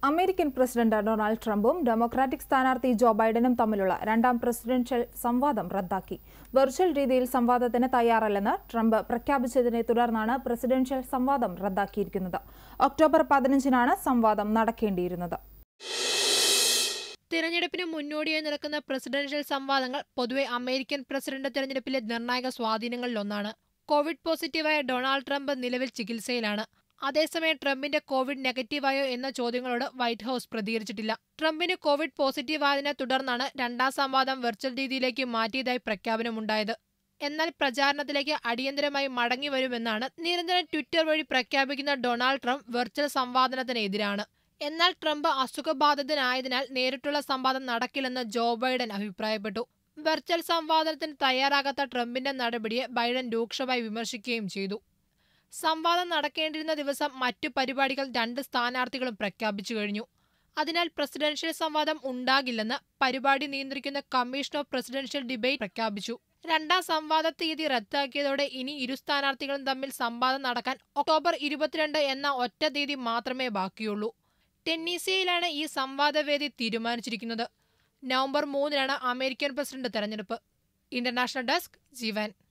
American president Donald ട്രംപും Democratic സ്ഥാനാർത്ഥി Joe ബൈഡനും തമ്മിലുള്ള രണ്ടാം പ്രസിഡൻഷ്യൽ സംവാദം റദ്ദാക്കി വെർച്വൽ രീതിയിൽ സംവാദത്തിന് തയ്യാറല്ലെന്ന് ട്രംപ് പ്രഖ്യാപിച്ചതിനെ തുടർന്നാണ് പ്രസിഡൻഷ്യൽ സംവാദം റദ്ദാക്കിയിരിക്കുന്നത് ഒക്ടോബർ പതിനഞ്ചിനാണ് സംവാദം നടക്കേണ്ടിയിരുന്നത് തിരഞ്ഞെടുപ്പിന് മുന്നോടിയായി നടക്കുന്ന പ്രസിഡൻഷ്യൽ സംവാദങ്ങൾ പൊതുവെ അമേരിക്കൻ പ്രസിഡന്റ് തിരഞ്ഞെടുപ്പിലെ നിർണായക സ്വാധീനങ്ങളിലൊന്നാണ് കോവിഡ് പോസിറ്റീവായ ഡൊണാൾഡ് ട്രംപ് നിലവിൽ ചികിത്സയിലാണ് അതേസമയം ട്രംപിന്റെ കോവിഡ് നെഗറ്റീവായോ എന്ന ചോദ്യങ്ങളോട് വൈറ്റ് ഹൌസ് പ്രതികരിച്ചിട്ടില്ല ട്രംപിന് കോവിഡ് പോസിറ്റീവായതിനെ തുടർന്നാണ് രണ്ടാം സംവാദം വെർച്വൽ രീതിയിലേക്ക് മാറ്റിയതായി പ്രഖ്യാപനമുണ്ടായത് എന്നാൽ പ്രചാരണത്തിലേക്ക് അടിയന്തരമായി മടങ്ങി വരുമെന്നാണ് നിരന്തരം ട്വിറ്റർ വഴി പ്രഖ്യാപിക്കുന്ന ഡൊണാൾഡ് ട്രംപ് വെർച്വൽ സംവാദനത്തിനെതിരാണ് എന്നാൽ ട്രംപ് അസുഖബാധിതനായതിനാൽ നേരിട്ടുള്ള സംവാദം നടക്കില്ലെന്ന് ജോ ബൈഡൻ അഭിപ്രായപ്പെട്ടു വെർച്വൽ സംവാദനത്തിന് തയ്യാറാകാത്ത ട്രംപിന്റെ നടപടിയെ ബൈഡൻ രൂക്ഷമായി വിമർശിക്കുകയും ചെയ്തു സംവാദം നടക്കേണ്ടിരുന്ന ദിവസം മറ്റു പരിപാടികൾ രണ്ട് സ്ഥാനാർത്ഥികളും പ്രഖ്യാപിച്ചു കഴിഞ്ഞു അതിനാൽ പ്രസിഡൻഷ്യൽ സംവാദം ഉണ്ടാകില്ലെന്ന് പരിപാടി നിയന്ത്രിക്കുന്ന കമ്മീഷൻ ഓഫ് പ്രസിഡൻഷ്യൽ ഡിബേറ്റ് പ്രഖ്യാപിച്ചു രണ്ടാം സംവാദ തീയതി റദ്ദാക്കിയതോടെ ഇനി ഇരു സ്ഥാനാർത്ഥികളും തമ്മിൽ സംവാദം നടക്കാൻ ഒക്ടോബർ ഇരുപത്തിരണ്ട് എന്ന ഒറ്റ തീയതി മാത്രമേ ബാക്കിയുള്ളൂ ടെന്നീസിയയിലാണ് ഈ സംവാദവേദി തീരുമാനിച്ചിരിക്കുന്നത് നവംബർ മൂന്നിനാണ് അമേരിക്കൻ പ്രസിഡന്റ് തെരഞ്ഞെടുപ്പ് ഇന്റർനാഷണൽ ഡെസ്ക് ജീവൻ